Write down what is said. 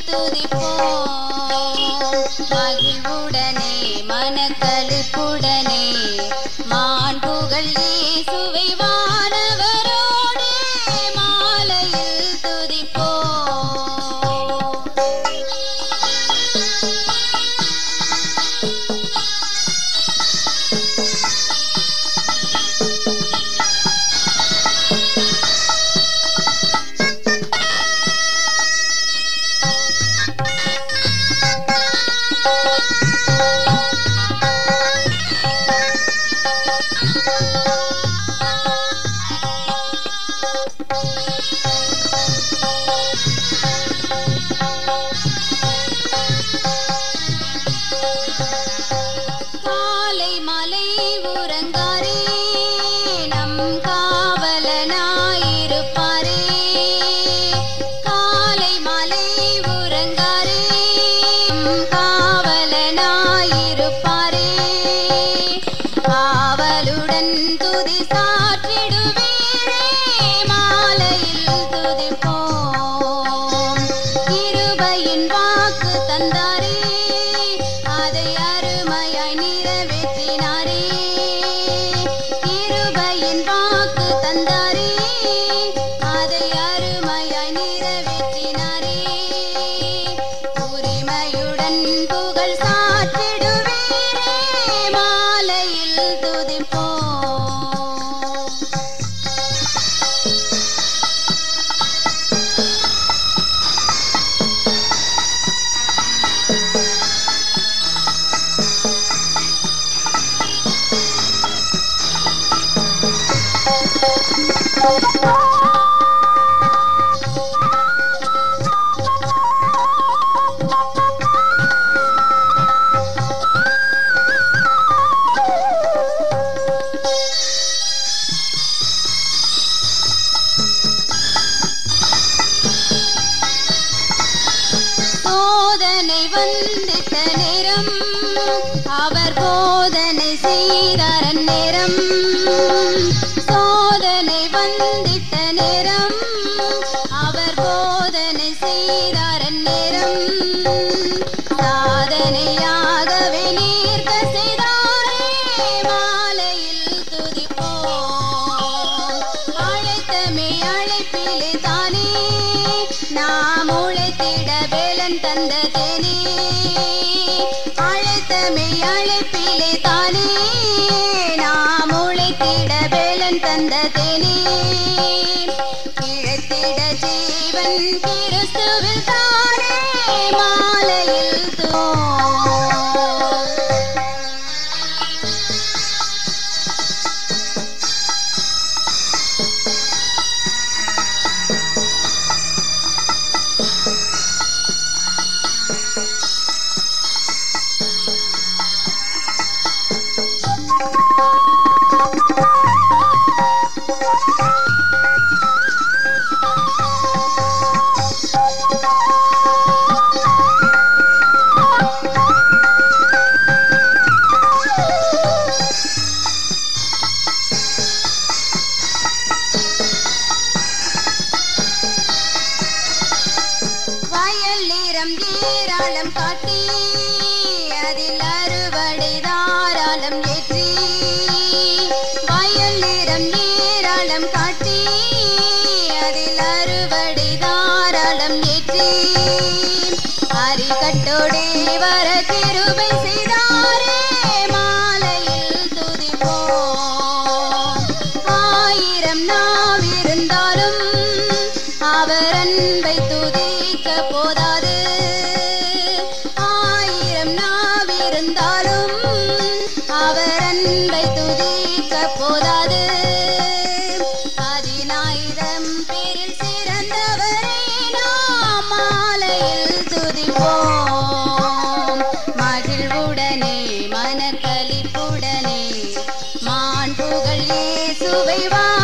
துதிப்போம் மகிழ்வுடனே மனக்களிப்புடனே மாண்புகள் இயேசுவை வானவரோடே மாலையில் துதிப்போம் காலை மலை உறங்காரே நம் காவலனாயிருப்பாரே காலை மலை உறங்காரே நம் காவலனாயிருப்பாரே காவலுடன் துதி சாற்றிடுவீரே மாலையில் துதிப்போம் கிருபையின் வாக்கு தந்தாரே அதை அருமையாய் நிறைவேற்றினாரே கிருபையின் வாக்கு தந்தாரே அதை அருமையாய் நிறைவேற்றினாரே உரிமையுடன் புகழ் சாற்றிடுவீரே மாலையில் துதிப்போம் சோதனை வந்திட்ட நேரம் அவர் போதனை செய்தார் நேரம் சோதனை வந்திட்ட நேரம் அவர் போதனை செய்தார் நேரம் சாதனையாகவே நீர்க்க செய்தாரே மாலையில் துதிப்போம் அழைத்தமே அழைப்பிலே தானே நாம் உழைத்திட வேலன் தந்த தேனே அழைத்தமே அழைப்பிலே தானே நாம் உழைத்திட வேலன் தந்த தேனே இழைத்திட ஜீவன் கிறிஸ்துவில் தானே மாலையில் தோ வயல் நிறம் ஏராளம் காட்டி அதில் அறுவடை தாராளம் ஏற்றி வயல் நிறம் ஏராளம் காட்டி அதில் அறுவடை தாராளம் ஏற்றி அரிக்கட்டோடே வர கிருபை செய்தாரே மாலையில் துதிப்போம் ஆயிரம் நாவிருந்தாலும் அவர் அன்பை துதிக்க போதாது ஆயிரம் நாவிருந்தாலும் அவர் அன்பை துதிக்க போதாது பதினாயிரம் பேரில் சிறந்தவரே நாம் மாலையில் துதிப்போம் மகிழ்வுடனே மனக்களிப்புடனே மாண்புகள் இயேசுவை வா